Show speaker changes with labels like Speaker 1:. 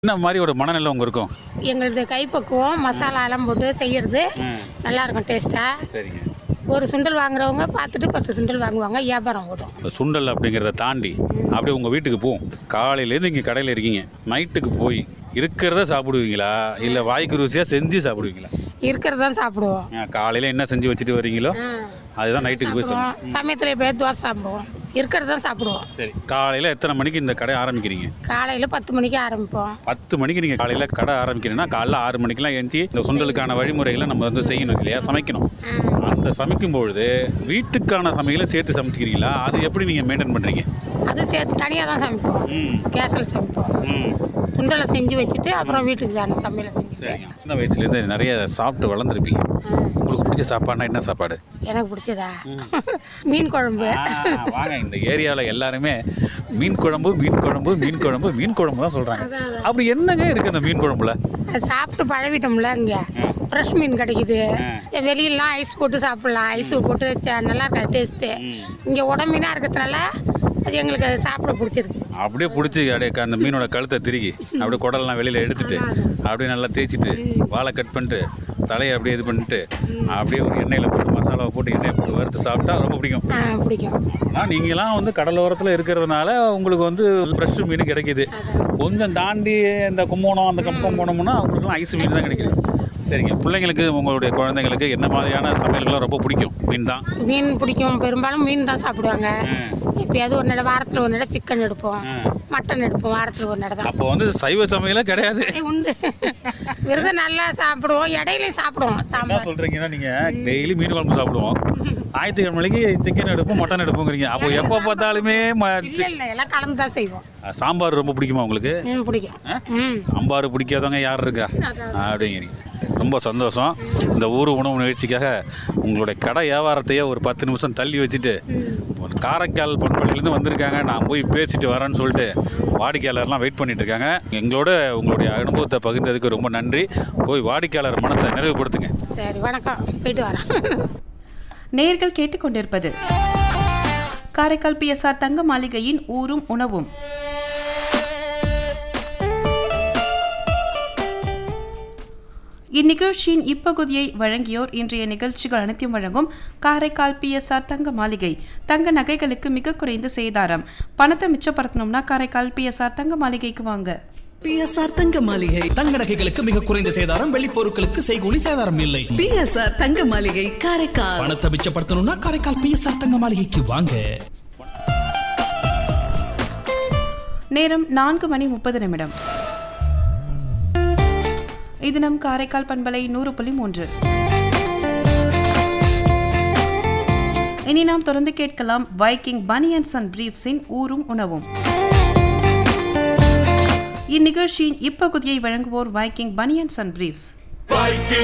Speaker 1: என்ன மாதிரி ஒரு மனநிலை உங்க இருக்கும்
Speaker 2: எங்களது கைப்பக்குவம் மசாலா எல்லாம் போட்டு செய்யறது நல்லா இருக்கும் டேஸ்ட்டாக
Speaker 1: சரிங்க
Speaker 2: ஒரு சுண்டல் வாங்குறவங்க பார்த்துட்டு பத்து சுண்டல் வாங்குவாங்க வியாபாரம் ஓடும்
Speaker 1: இந்த சுண்டல் அப்படிங்கிறத தாண்டி அப்படியே உங்கள் வீட்டுக்கு போவோம் காலையிலேருந்து இங்கே கடையில் இருக்கீங்க நைட்டுக்கு போய் இருக்கிறத சாப்பிடுவீங்களா இல்லை வாய்க்கு ருசியாக செஞ்சு சாப்பிடுவீங்களா
Speaker 2: இருக்கிறது தான் சாப்பிடுவோம்
Speaker 1: காலையில் என்ன செஞ்சு வச்சுட்டு வரீங்களோ அதுதான் நைட்டுக்கு போய் சாப்பிடுவோம்
Speaker 2: சாப்பிடுவோம் சமயத்தில் போய் தோசை சாப்பிடுவோம் இருக்கிறது தான் சாப்பிடுவோம்
Speaker 1: சரி காலையில் எத்தனை மணிக்கு இந்த கடை ஆரம்பிக்கிறீங்க
Speaker 2: காலையில் பத்து மணிக்கு ஆரம்பிப்போம்
Speaker 1: பத்து மணிக்கு நீங்கள் காலையில் கடை ஆரம்பிக்கிறீங்கன்னா காலைல ஆறு மணிக்கெல்லாம் எழுந்துச்சி இந்த சுண்டலுக்கான வழிமுறைகளை நம்ம வந்து செய்யணும் இல்லையா சமைக்கணும் அந்த சமைக்கும் பொழுது வீட்டுக்கான சமையலை சேர்த்து சமைச்சிக்கிறீங்களா அது எப்படி நீங்கள் மெயின்டைன் பண்ணுறீங்க
Speaker 2: அது சேர்த்து தனியாக தான் சமைப்போம்
Speaker 1: ம்
Speaker 2: கேஸில் சமைப்போம்
Speaker 1: ம்
Speaker 2: சுண்டலை செஞ்சு வச்சுட்டு அப்புறம் வீட்டுக்கு தானே சமையலை செஞ்சுட்டு
Speaker 1: சரிங்க சின்ன வயசுலேருந்து நிறைய சாப்பிட்டு வளர்ந்துருப்பீங்க உங்களுக்கு பிடிச்ச சாப்பாடுனா என்ன சாப்பாடு
Speaker 2: எனக்கு பிடிச்சதா மீன் குழம்பு
Speaker 1: ஆ, வாங்க இந்த ஏரியாவில் எல்லாருமே மீன் குழம்பு மீன் குழம்பு மீன் குழம்பு மீன் குழம்பு தான் சொல்கிறாங்க அப்படி என்னங்க இருக்குது அந்த மீன் குழம்புல
Speaker 2: அது சாப்பிட்டு பழகிட்டோம்ல இங்கே ஃப்ரெஷ் மீன் கிடைக்குது சரி, வெளியிலலாம் ஐஸ் போட்டு சாப்பிட்லாம் ஐஸ் போட்டு ச- நல்லா இருக்கா டேஸ்ட்டு இங்கே உடம்பீனாக இருக்கிறதுனால அது எங்களுக்கு அது சாப்பிட பிடிச்சிருக்கு
Speaker 1: அப்படியே பிடிச்சி அப்படியே க- அந்த மீனோட கழுத்தை திருகி அப்படியே குடல்லாம் வெளியில் எடுத்துட்டு அப்படியே நல்லா தேய்ச்சிட்டு வாழை கட் பண்ணிட்டு தலையை அப்படியே இது பண்ணிட்டு அப்படியே ஒரு எண்ணெயில் போட்டு மசாலாவை போட்டு எண்ணெயை போட்டு வறுத்து சாப்பிட்டா ரொம்ப பிடிக்கும்
Speaker 2: ஆ பிடிக்கும்
Speaker 1: ஆனால் நீங்களாம் வந்து கடலோரத்தில் இருக்கிறதுனால உங்களுக்கு வந்து ஃப்ரெஷ் மீன் கிடைக்குது கொஞ்சம் தாண்டி இந்த கும்போணம் அந்த கம்பம் போனோம்னா அவங்களுக்குலாம் ஐஸ் மீன் தான் கிடைக்குது சரிங்க பிள்ளைங்களுக்கு உங்களுடைய குழந்தைங்களுக்கு என்ன மாதிரியான சமையல்கள்லாம் ரொம்ப பிடிக்கும் மீன் தான்
Speaker 2: மீன் பிடிக்கும் பெரும்பாலும் மீன் தான் சாப்பிடுவாங்க எப்பயாவது ஒரு நட வாரத்தில் ஒரு நட சிக்கன் எடுப்போம் மட்டன் எடுப்போம் வாரத்தில் ஒரு நட தான்
Speaker 1: அப்போ வந்து சைவ சமையலே கிடையாது
Speaker 2: ஏய், உண்டு விரதம் நல்லா சாப்பிடுவோம் இடையிலையும் சாப்பிடுவோம்
Speaker 1: என்ன
Speaker 2: சாம்பார்
Speaker 1: சொல்றீங்கன்னா நீங்க டெய்லி மீன் குழம்பு சாப்பிடுவோம் ஞாயிற்றுக்கிழமைக்கு சிக்கன் எடுப்போம் மட்டன் எடுப்போங்கிறீங்க அப்போ எப்போ பார்த்தாலுமே ம-
Speaker 2: இல்லை இல்லை எல்லாம் கலந்து தான் செய்வோம்
Speaker 1: சாம்பார் ரொம்ப பிடிக்குமா உங்களுக்கு
Speaker 2: ம் பிடிக்கும்
Speaker 1: ஆ?
Speaker 2: ம்
Speaker 1: சாம்பார் பிடிக்காதவங்க யார் இருக்கா
Speaker 2: அதான்.
Speaker 1: அப்படிங்கிறீங்க ரொம்ப சந்தோஷம் இந்த ஊர் உணவு நிகழ்ச்சிக்காக உங்களுடைய கடை வியாபாரத்தையே ஒரு பத்து நிமிஷம் தள்ளி வச்சுட்டு ஒரு காரைக்கால் பண்பலையிலேருந்து வந்திருக்காங்க நான் போய் பேசிட்டு வரேன்னு சொல்லிட்டு வாடிக்கையாளர்லாம் வெயிட் பண்ணிட்டு இருக்காங்க எங்களோட உங்களுடைய அனுபவத்தை பகிர்ந்ததுக்கு ரொம்ப நன்றி போய் வாடிக்கையாளர் மனசை நிறைவுபடுத்துங்க
Speaker 2: சரி வணக்கம் போயிட்டு வரேன்
Speaker 3: நேர்கள் கேட்டுக்கொண்டிருப்பது காரைக்கால் பிஎஸ்ஆர் தங்க மாளிகையின் ஊரும் உணவும் இந்நிகழ்ச்சியின் இப்பகுதியை வழங்கியோர் இன்றைய நிகழ்ச்சிகள் அனைத்தையும் வழங்கும் காரைக்கால் பிஎஸ்ஆர் தங்க மாளிகை தங்க நகைகளுக்கு மிக குறைந்த சேதாரம் பணத்தை மிச்சப்படுத்தணும்னா காரைக்கால் பிஎஸ்ஆர் தங்க மாளிகைக்கு வாங்க
Speaker 4: பிஎஸ்ஆர் தங்க மாளிகை
Speaker 5: தங்க நகைகளுக்கு மிக குறைந்த சேதாரம் வெள்ளி பொருட்களுக்கு செய்கூலி சேதாரம் இல்லை
Speaker 4: பிஎஸ்ஆர் தங்க மாளிகை காரைக்கால்
Speaker 5: பணத்தை மிச்சப்படுத்தணும்னா காரைக்கால் பிஎஸ்ஆர் தங்க மாளிகைக்கு வாங்க
Speaker 3: நேரம் நான்கு மணி முப்பது நிமிடம் இது நம் காரைக்கால் பண்பலை நூறு புள்ளி மூன்று இனி நாம் தொடர்ந்து கேட்கலாம் வைக்கிங் பனியன்ஸ் அண்ட் பிரீப்ஸின் ஊரும் உணவும் இந்நிகழ்ச்சியின் இப்பகுதியை வழங்குவோர் வைக்கிங் பனியன்ஸ் அண்ட் பிரீப்ஸ்